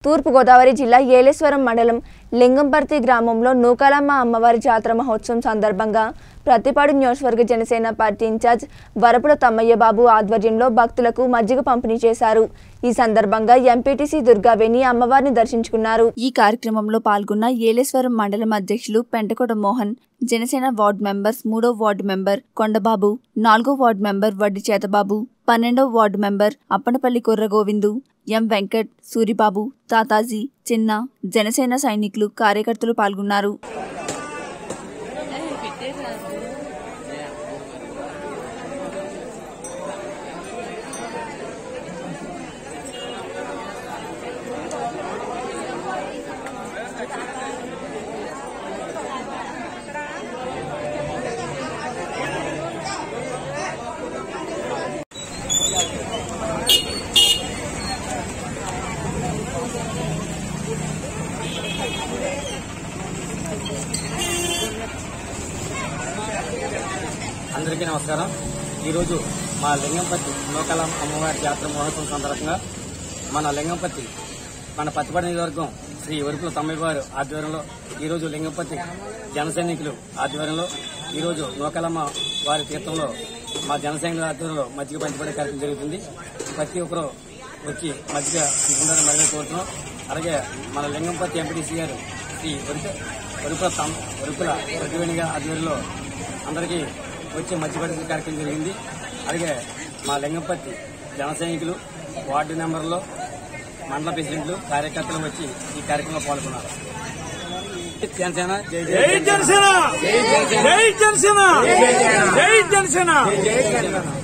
తూర్పుగోదావరి జిల్లా ఏలేశ్వరం మండలం లింగంపర్తి గ్రామంలో నూకాలమ్మ అమ్మవారి జాతర మహోత్సవం సందర్భంగా ప్రతిపాడు నియోజకవర్గ జనసేన పార్టీ ఇన్ఛార్జ్ వరపుల తమ్మయ్య బాబు ఆధ్వర్యంలో భక్తులకు మజ్జిగ పంపిణీ చేశారు ఈ సందర్భంగా ఎంపీటీసీ దుర్గావేణి అమ్మవారిని దర్శించుకున్నారు ఈ కార్యక్రమంలో పాల్గొన్న ఏలేశ్వరం మండలం అధ్యక్షులు పెంటకోట మోహన్ జనసేన వార్డు మెంబర్స్ మూడో వార్డు మెంబర్ కొండబాబు నాలుగో వార్డు మెంబర్ వడ్డి చేతబాబు పన్నెండో వార్డు మెంబర్ అప్పనపల్లి కుర్ర గోవిందు ఎం వెంకట్ సూరిబాబు తాతాజీ చిన్న జనసేన సైనికులు కార్యకర్తలు పాల్గొన్నారు అందరికీ నమస్కారం ఈరోజు మా లింగంపతి నూకలం అమ్మవారి జాతర మహోత్సవం సందర్భంగా మన లింగంపతి మన పత్తిపడి నియోజకవర్గం శ్రీ వరుపుల తమ్మయ్య వారి ఆధ్వర్యంలో ఈరోజు లింగంపతి జన సైనికులు ఆధ్వర్యంలో ఈరోజు నూకలమ్మ వారి తీర్థంలో మా జన సైనికుల ఆధ్వర్యంలో మజ్జిగ పంచిపడే కార్యక్రమం జరుగుతుంది ప్రతి ఒక్కరూ వచ్చి మజ్జిగ తీసుకుంటారని మరింత కోరుతున్నాం అలాగే మన లింగంపతి ఎంపీటీసీ గారు శ్రీ వరుపు వరుపుల తమ్ వరుపుల ప్రతివేణి గారి ఆధ్వర్యంలో అందరికీ వచ్చి మధ్య పరిస్థితి కార్యక్రమం జరిగింది అలాగే మా లింగంపట్టి జన సైనికులు వార్డు మెంబర్లు మండల ప్రెసిడెంట్లు కార్యకర్తలు వచ్చి ఈ కార్యక్రమంలో పాల్గొన్నారు జనసేన జై జై జై జనసేన జై జనసేన జై జనసేన జై జనసేన